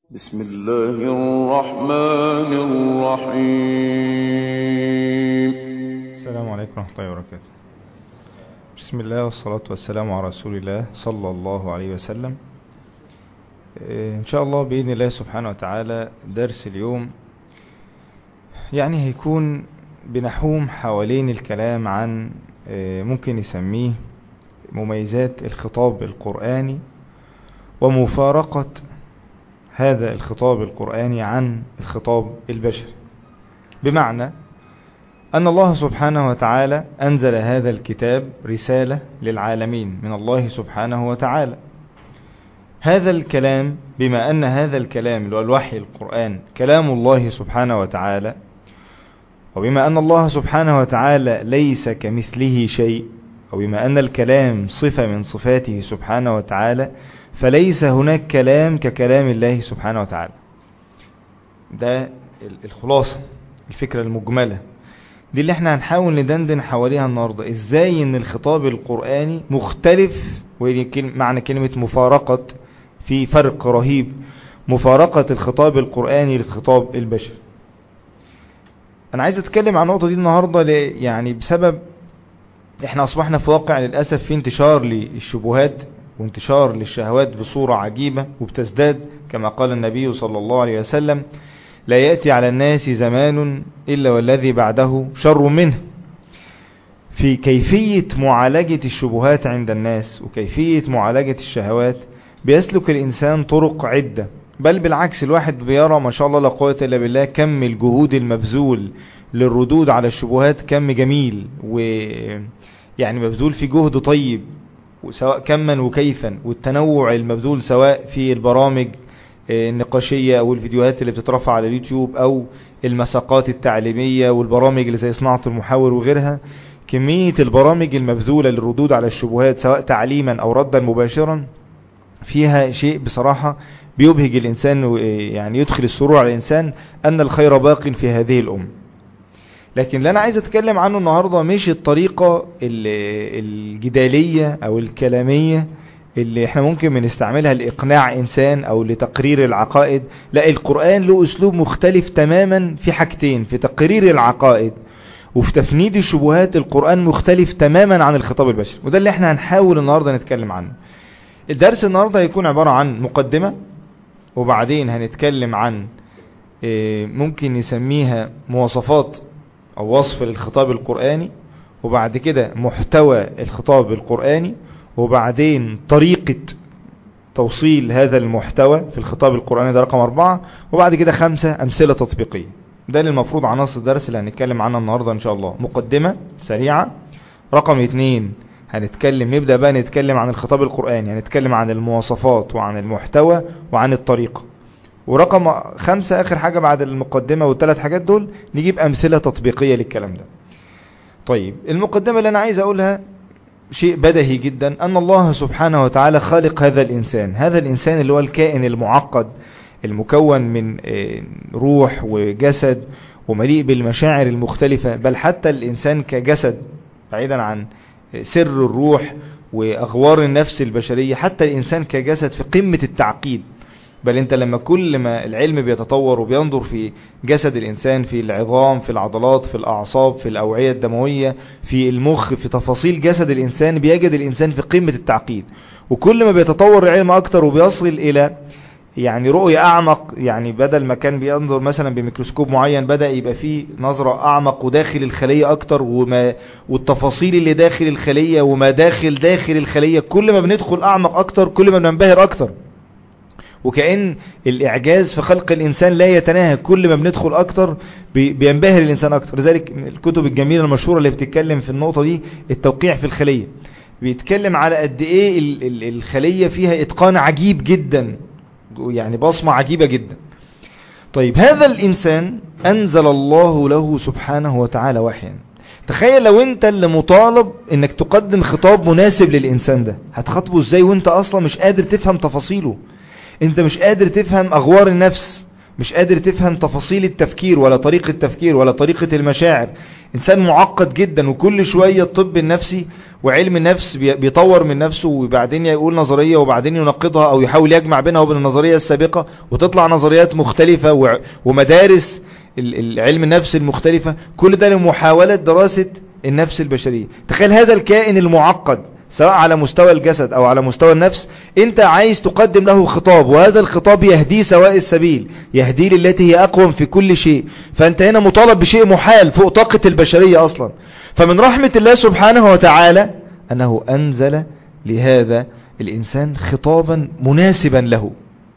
بسم الله الرحمن الرحيم السلام عليكم ورحمة الله وبركاته بسم الله والصلاة والسلام على رسول الله صلى الله عليه وسلم إيه، إن شاء الله بإذن الله سبحانه وتعالى درس اليوم يعني هيكون بنحوم حوالين الكلام عن إيه، ممكن نسميه مميزات الخطاب القرآني ومفارقة هذا الخطاب القرآني عن الخطاب البشري بمعنى أن الله سبحانه وتعالى أنزل هذا الكتاب رسالة للعالمين من الله سبحانه وتعالى هذا الكلام بما أن هذا الكلام اللي هو الوحي القرآن كلام الله سبحانه وتعالى وبما أن الله سبحانه وتعالى ليس كمثله شيء وبما أن الكلام صفة من صفاته سبحانه وتعالى فليس هناك كلام ككلام الله سبحانه وتعالى ده الخلاصة الفكرة المجملة دي اللي احنا هنحاول ندندن حواليها النهاردة ازاي ان الخطاب القرآني مختلف ودي معنى كلمة مفارقة في فرق رهيب مفارقة الخطاب القرآني للخطاب البشري انا عايز اتكلم عن النقطة دي النهاردة يعني بسبب احنا اصبحنا في واقع للأسف في انتشار للشبهات وانتشار للشهوات بصورة عجيبة وبتزداد كما قال النبي صلى الله عليه وسلم لا يأتي على الناس زمان إلا والذي بعده شر منه في كيفية معالجة الشبهات عند الناس وكيفية معالجة الشهوات بيسلك الإنسان طرق عدة بل بالعكس الواحد بيرى ما شاء الله لا قوة إلا بالله كم الجهود المبذول للردود على الشبهات كم جميل ويعني مبذول في جهد طيب سواء كما وكيفا والتنوع المبذول سواء في البرامج النقاشية او الفيديوهات اللي بتترفع على اليوتيوب او المساقات التعليمية والبرامج اللي زي صناعة المحاور وغيرها كمية البرامج المبذولة للردود على الشبهات سواء تعليما او ردا مباشرا فيها شيء بصراحة بيبهج الانسان يعني يدخل السرور على الانسان ان الخير باق في هذه الام لكن اللي انا عايز اتكلم عنه النهاردة مش الطريقة الجدالية او الكلامية اللي احنا ممكن بنستعملها لإقناع إنسان أو لتقرير العقائد لا القرآن له أسلوب مختلف تماما في حاجتين في تقرير العقائد وفي تفنيد الشبهات القرآن مختلف تماما عن الخطاب البشري وده اللي احنا هنحاول النهاردة نتكلم عنه الدرس النهاردة هيكون عبارة عن مقدمة وبعدين هنتكلم عن ممكن نسميها مواصفات أو وصف للخطاب القرآني وبعد كده محتوى الخطاب القرآني وبعدين طريقة توصيل هذا المحتوى في الخطاب القرآني ده رقم أربعة وبعد كده خمسة أمثلة تطبيقية ده اللي المفروض عناصر الدرس اللي هنتكلم عنها النهاردة إن شاء الله مقدمة سريعة رقم اتنين هنتكلم نبدأ بقى نتكلم عن الخطاب القرآني هنتكلم عن المواصفات وعن المحتوى وعن الطريقة ورقم خمسة آخر حاجة بعد المقدمة والثلاث حاجات دول نجيب أمثلة تطبيقية للكلام ده طيب المقدمة اللي أنا عايز أقولها شيء بدهي جدا أن الله سبحانه وتعالى خالق هذا الإنسان هذا الإنسان اللي هو الكائن المعقد المكون من روح وجسد ومليء بالمشاعر المختلفة بل حتى الإنسان كجسد بعيدا عن سر الروح وأغوار النفس البشرية حتى الإنسان كجسد في قمة التعقيد بل انت لما كل ما العلم بيتطور وبينظر في جسد الانسان في العظام في العضلات في الاعصاب في الاوعية الدموية في المخ في تفاصيل جسد الانسان بيجد الانسان في قمة التعقيد وكل ما بيتطور العلم اكتر وبيصل الى يعني رؤية اعمق يعني بدل ما كان بينظر مثلا بميكروسكوب معين بدأ يبقى فيه نظرة اعمق وداخل الخلية اكتر وما والتفاصيل اللي داخل الخلية وما داخل داخل الخلية كل ما بندخل اعمق اكتر كل ما بننبهر اكتر وكأن الإعجاز في خلق الإنسان لا يتناهى كل ما بندخل أكتر بينبهر الإنسان أكتر لذلك الكتب الجميلة المشهورة اللي بتتكلم في النقطة دي التوقيع في الخلية بيتكلم على قد إيه الخلية فيها إتقان عجيب جدا يعني بصمة عجيبة جدا طيب هذا الإنسان أنزل الله له سبحانه وتعالى وحيا تخيل لو انت اللي مطالب انك تقدم خطاب مناسب للإنسان ده هتخاطبه ازاي وانت اصلا مش قادر تفهم تفاصيله انت مش قادر تفهم اغوار النفس مش قادر تفهم تفاصيل التفكير ولا طريقة التفكير ولا طريقة المشاعر إنسان معقد جدا وكل شوية الطب النفسي وعلم النفس بي- بيطور من نفسه وبعدين يقول نظرية وبعدين ينقضها أو يحاول يجمع بينها وبين النظرية السابقة وتطلع نظريات مختلفة وع- ومدارس ال- ال- علم النفس المختلفة كل ده لمحاولة دراسة النفس البشرية تخيل هذا الكائن المعقد سواء على مستوى الجسد او على مستوى النفس انت عايز تقدم له خطاب وهذا الخطاب يهديه سواء السبيل يهديه للتي هي اقوم في كل شيء فانت هنا مطالب بشيء محال فوق طاقة البشرية اصلا فمن رحمة الله سبحانه وتعالى انه انزل لهذا الانسان خطابا مناسبا له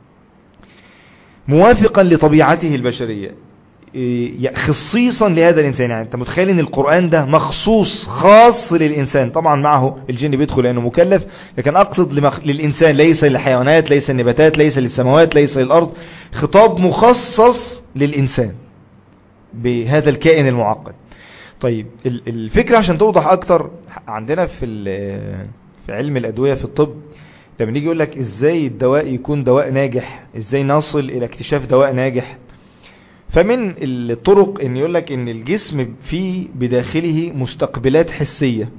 موافقا لطبيعته البشرية إيه، خصيصا لهذا الإنسان يعني أنت متخيل أن القرآن ده مخصوص خاص للإنسان طبعا معه الجن بيدخل لأنه مكلف لكن أقصد لمخ... للإنسان ليس للحيوانات ليس للنباتات ليس للسماوات ليس للأرض خطاب مخصص للإنسان بهذا الكائن المعقد طيب ال- الفكرة عشان توضح أكتر عندنا في ال- في علم الأدوية في الطب لما نيجي يقول لك ازاي الدواء يكون دواء ناجح ازاي نصل الى اكتشاف دواء ناجح فمن الطرق ان يقول لك ان الجسم فيه بداخله مستقبلات حسية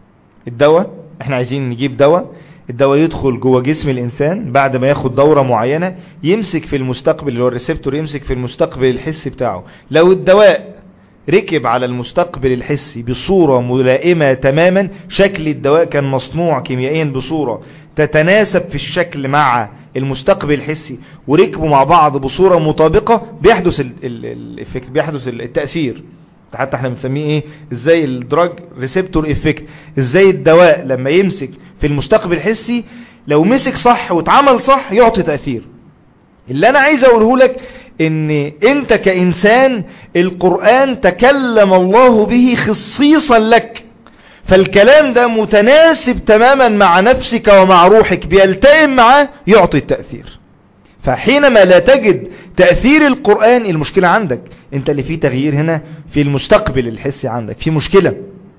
الدواء احنا عايزين نجيب دواء الدواء يدخل جوه جسم الانسان بعد ما ياخد دورة معينة يمسك في المستقبل اللي هو الريسبتور يمسك في المستقبل الحسي بتاعه لو الدواء ركب على المستقبل الحسي بصورة ملائمة تماما شكل الدواء كان مصنوع كيميائيا بصورة تتناسب في الشكل مع المستقبل الحسي وركبوا مع بعض بصورة مطابقة بيحدث ال- ال- الافكت بيحدث ال- التأثير حتى احنا بنسميه ايه ازاي الدراج ريسبتور افكت ازاي الدواء لما يمسك في المستقبل الحسي لو مسك صح واتعمل صح يعطي تأثير اللي انا عايز اقوله لك ان انت كانسان القرآن تكلم الله به خصيصا لك فالكلام ده متناسب تماما مع نفسك ومع روحك بيلتئم معاه يعطي التأثير فحينما لا تجد تأثير القرآن المشكلة عندك انت اللي فيه تغيير هنا في المستقبل الحسي عندك في مشكلة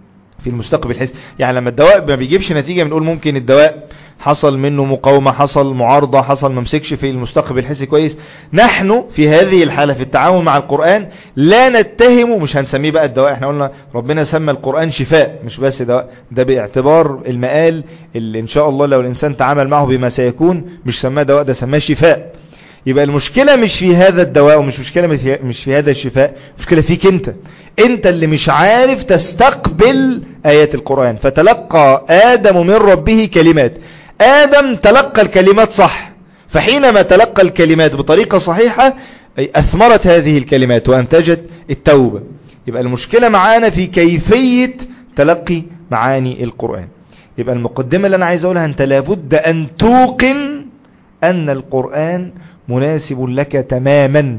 في المستقبل الحسي يعني لما الدواء ما بيجيبش نتيجة بنقول ممكن الدواء حصل منه مقاومة حصل معارضة حصل ممسكش في المستقبل الحسي كويس نحن في هذه الحالة في التعامل مع القرآن لا نتهم مش هنسميه بقى الدواء احنا قلنا ربنا سمى القرآن شفاء مش بس دواء ده باعتبار المقال اللي ان شاء الله لو الانسان تعامل معه بما سيكون مش سماه دواء ده سماه شفاء يبقى المشكلة مش في هذا الدواء ومش مشكلة في- مش في هذا الشفاء مشكلة فيك انت انت اللي مش عارف تستقبل آيات القرآن فتلقى آدم من ربه كلمات آدم تلقى الكلمات صح فحينما تلقى الكلمات بطريقة صحيحة أي أثمرت هذه الكلمات وأنتجت التوبة يبقى المشكلة معانا في كيفية تلقي معاني القرآن يبقى المقدمة اللي أنا عايز أقولها أنت لابد أن توقن أن القرآن مناسب لك تماما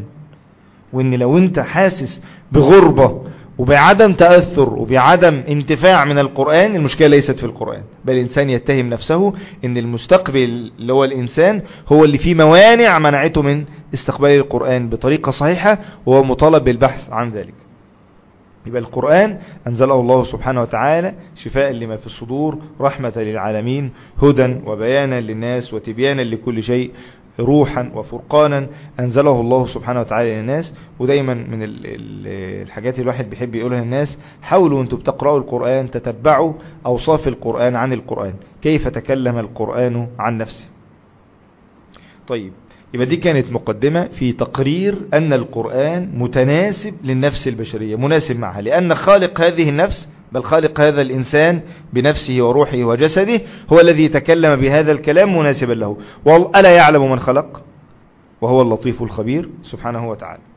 وان لو انت حاسس بغربة وبعدم تأثر وبعدم انتفاع من القرآن المشكلة ليست في القرآن بل الإنسان يتهم نفسه ان المستقبل اللي هو الإنسان هو اللي فيه موانع منعته من استقبال القرآن بطريقة صحيحة وهو مطالب بالبحث عن ذلك يبقى القرآن أنزله الله سبحانه وتعالى شفاء لما في الصدور رحمة للعالمين هدى وبيانا للناس وتبيانا لكل شيء روحا وفرقانا أنزله الله سبحانه وتعالى للناس ودايما من ال- ال- الحاجات اللي الواحد بيحب يقولها للناس حاولوا أنتم بتقرأوا القرآن تتبعوا أوصاف القرآن عن القرآن كيف تكلم القرآن عن نفسه طيب يبقى دي كانت مقدمة في تقرير أن القرآن متناسب للنفس البشرية مناسب معها لأن خالق هذه النفس بل خالق هذا الإنسان بنفسه وروحه وجسده هو الذي تكلم بهذا الكلام مناسبا له وألا يعلم من خلق وهو اللطيف الخبير سبحانه وتعالى